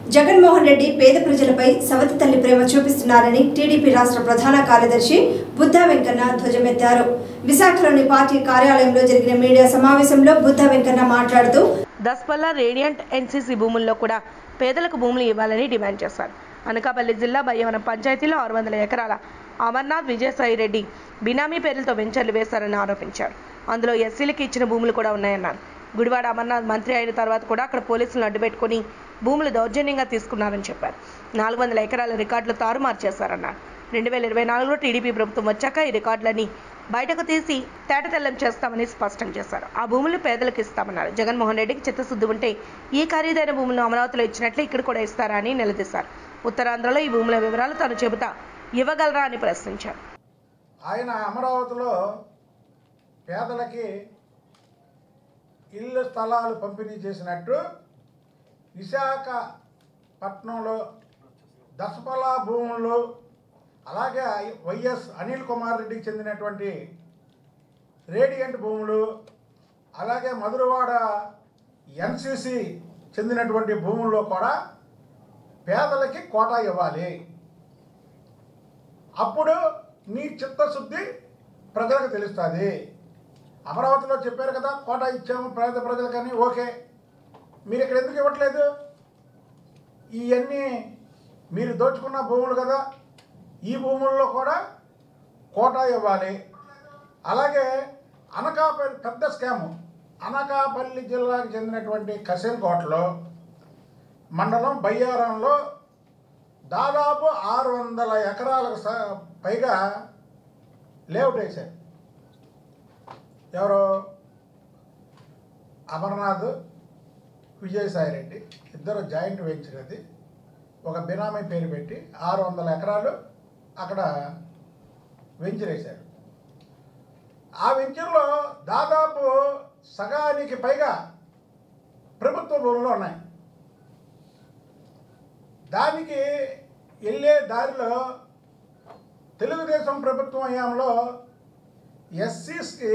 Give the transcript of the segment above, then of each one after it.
జగన్మోహన్ రెడ్డి పేద ప్రజలపై సవతి తల్లి ప్రేమ చూపిస్తున్నారని టీడీపీ రాష్ట్ర ప్రధాన కార్యదర్శి బుద్ధా వెంకన్న ధ్వజమెత్తారు విశాఖలోని పార్టీ కార్యాలయంలో జరిగిన మీడియా సమావేశంలో బుద్ధా వెంకన్న మాట్లాడుతూ దస్పల్ల రేడియంట్ ఎన్సీసీ భూముల్లో కూడా పేదలకు భూములు ఇవ్వాలని డిమాండ్ చేశారు అనకాపల్లి జిల్లా బయ్యవరం పంచాయతీలో ఆరు వందల ఎకరాల అమర్నాథ్ విజయసాయి రెడ్డి బినామీ పేర్లతో వెంచర్లు వేశారని ఆరోపించారు అందులో ఎస్సీలకు ఇచ్చిన భూములు కూడా ఉన్నాయన్నారు గుడివాడ అమర్నాథ్ మంత్రి అయిన తర్వాత కూడా అక్కడ పోలీసులను అడ్డుపెట్టుకుని భూములు దౌర్జన్యంగా తీసుకున్నారని చెప్పారు నాలుగు వందల ఎకరాల రికార్డులు తారుమారు చేశారన్నారు రెండు వేల ఇరవై నాలుగులో టీడీపీ ప్రభుత్వం వచ్చాక ఈ రికార్డులన్నీ బయటకు తీసి తేటతెల్లం చేస్తామని స్పష్టం చేశారు ఆ భూములు పేదలకు ఇస్తామన్నారు జగన్మోహన్ రెడ్డికి చిత్తశుద్ధి ఉంటే ఈ ఖరీదైన భూములను అమరావతిలో ఇచ్చినట్లే ఇక్కడ కూడా ఇస్తారా అని నిలదీశారు ఉత్తరాంధ్రలో ఈ భూముల వివరాలు తాను చెబుతా ఇవ్వగలరా అని ప్రశ్నించారు ఆయన అమరావతిలో పేదలకి ఇల్లు స్థలాలు పంపిణీ చేసినట్టు విశాఖపట్నంలో దసపల భూములు అలాగే వైఎస్ అనిల్ కుమార్ రెడ్డికి చెందినటువంటి రేడియంట్ భూములు అలాగే మధురవాడ ఎన్సిసి చెందినటువంటి భూముల్లో కూడా పేదలకి కోటా ఇవ్వాలి అప్పుడు నీ చిత్తశుద్ధి ప్రజలకు తెలుస్తుంది అమరావతిలో చెప్పారు కదా కోట ఇచ్చాము పేద ప్రజలకని ఓకే మీరు ఇక్కడ ఎందుకు ఇవ్వట్లేదు ఇవన్నీ మీరు దోచుకున్న భూములు కదా ఈ భూముల్లో కూడా కోటా ఇవ్వాలి అలాగే అనకాపల్లి పెద్ద స్కాము అనకాపల్లి జిల్లాకు చెందినటువంటి కసిన్కోటలో మండలం బయ్యారంలో దాదాపు ఆరు వందల ఎకరాలకు స- పైగా లేఅవుట్ వేశారు ఎవరు అమర్నాథ్ విజయసాయి రెడ్డి ఇద్దరు జాయింట్ వెంచర్ అది ఒక బినామీ పేరు పెట్టి ఆరు వందల ఎకరాలు అక్కడ వెంచర్ వేశారు ఆ వెంచర్లో దాదాపు సగానికి పైగా ప్రభుత్వ భూములు ఉన్నాయి దానికి వెళ్ళే దారిలో తెలుగుదేశం ప్రభుత్వం హయాంలో ఎస్సీస్కి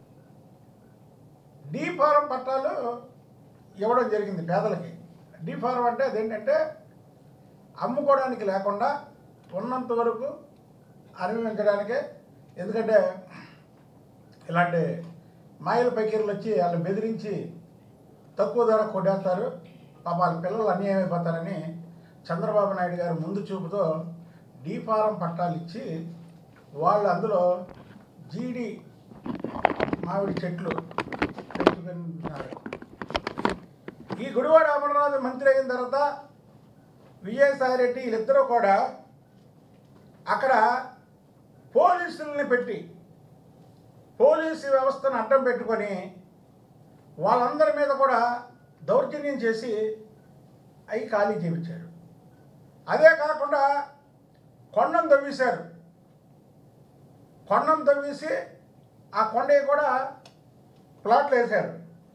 డీ ఫారం పట్టాలు ఇవ్వడం జరిగింది పేదలకి డీ ఫారం అంటే అదేంటంటే అమ్ముకోవడానికి లేకుండా ఉన్నంత వరకు అనుభవించడానికే ఎందుకంటే ఇలాంటి మాయల పైకీర్లు వచ్చి వాళ్ళని బెదిరించి తక్కువ ధర కొట్టేస్తారు పాప వాళ్ళ పిల్లలు అన్యాయం అయిపోతారని చంద్రబాబు నాయుడు గారు ముందు చూపుతో డీ ఫారం పట్టాలు ఇచ్చి వాళ్ళు అందులో జీడి మామిడి చెట్లు పెంచుకున్నారు ఈ గుడివాడ అమర్నాథ్ మంత్రి అయిన తర్వాత విజయసాయి రెడ్డి వీళ్ళిద్దరూ కూడా అక్కడ పోలీసుల్ని పెట్టి పోలీసు వ్యవస్థను అడ్డం పెట్టుకొని వాళ్ళందరి మీద కూడా దౌర్జన్యం చేసి అవి ఖాళీ చేయించారు అదే కాకుండా కొండను తవ్వేశారు కొండను తవ్వేసి ఆ కొండకి కూడా ప్లాట్లు వేశారు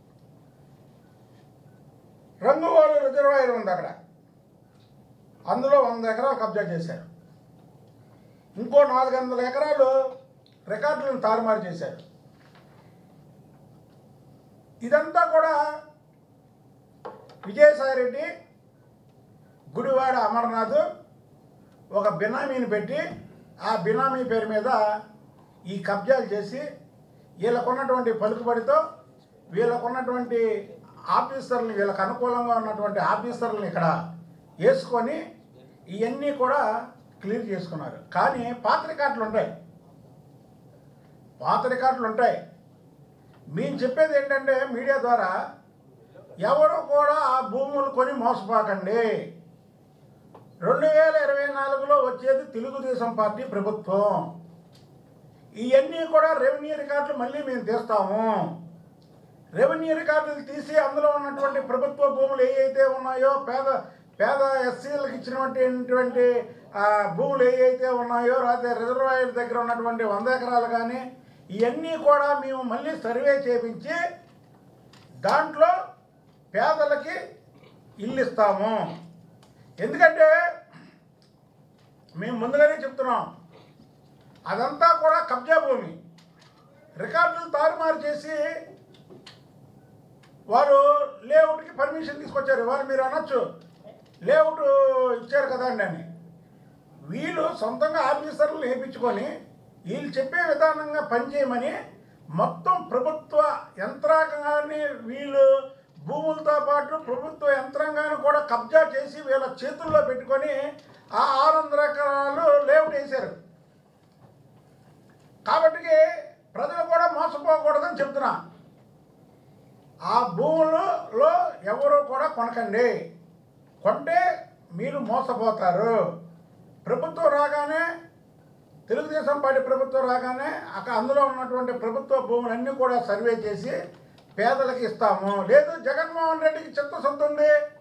రంగువాళ్ళు రిజర్వాయర్ ఉంది అక్కడ అందులో వంద ఎకరాలు కబ్జా చేశారు ఇంకో నాలుగు వందల ఎకరాలు రికార్డులను తారుమారు చేశారు ఇదంతా కూడా విజయసాయి రెడ్డి గుడివాడ అమర్నాథ్ ఒక బినామీని పెట్టి ఆ బినామీ పేరు మీద ఈ కబ్జాలు చేసి వీళ్ళకున్నటువంటి పలుకుబడితో వీళ్ళకున్నటువంటి ఆఫీసర్లు వీళ్ళకు అనుకూలంగా ఉన్నటువంటి ఆఫీసర్లను ఇక్కడ వేసుకొని ఇవన్నీ కూడా క్లియర్ చేసుకున్నారు కానీ పాత రికార్డులు ఉంటాయి పాత రికార్డులు ఉంటాయి మేము చెప్పేది ఏంటంటే మీడియా ద్వారా ఎవరు కూడా ఆ భూములు కొని మోసపోకండి రెండు వేల ఇరవై నాలుగులో వచ్చేది తెలుగుదేశం పార్టీ ప్రభుత్వం ఇవన్నీ కూడా రెవెన్యూ రికార్డులు మళ్ళీ మేము తీస్తాము రెవెన్యూ రికార్డులు తీసి అందులో ఉన్నటువంటి ప్రభుత్వ భూములు ఏవైతే ఉన్నాయో పేద పేద ఎస్సీలకు ఇచ్చినటువంటి ఆ, భూములు ఏవైతే ఉన్నాయో లేకపోతే రిజర్వాయర్ దగ్గర ఉన్నటువంటి వంద ఎకరాలు కానీ ఇవన్నీ కూడా మేము మళ్ళీ సర్వే చేపించి దాంట్లో పేదలకి ఇల్లు ఇస్తాము ఎందుకంటే మేము ముందుగానే చెప్తున్నాం అదంతా కూడా కబ్జా భూమి రికార్డులు తారుమారు చేసి వారు లేఅవుట్కి పర్మిషన్ తీసుకొచ్చారు వారు మీరు అనొచ్చు లేఅవుట్ ఇచ్చారు కదండి అని వీళ్ళు సొంతంగా ఆఫీసర్లు వేయించుకొని వీళ్ళు చెప్పే విధానంగా పనిచేయమని మొత్తం ప్రభుత్వ యంత్రాంగాన్ని వీళ్ళు భూములతో పాటు ప్రభుత్వ యంత్రాంగాన్ని కూడా కబ్జా చేసి వీళ్ళ చేతుల్లో పెట్టుకొని ఆ ఆరు వందల ఎకరాలు లేఅవుట్ వేశారు కాబట్టి ప్రజలు కూడా మోసపోకూడదని చెప్తున్నా ఆ భూములలో ఎవరు కూడా కొనకండి కొంటే మీరు మోసపోతారు ప్రభుత్వం రాగానే తెలుగుదేశం పార్టీ ప్రభుత్వం రాగానే అక్కడ అందులో ఉన్నటువంటి ప్రభుత్వ భూములన్నీ కూడా సర్వే చేసి పేదలకు ఇస్తాము లేదు జగన్మోహన్ రెడ్డికి చిత్తశుద్ధి ఉంది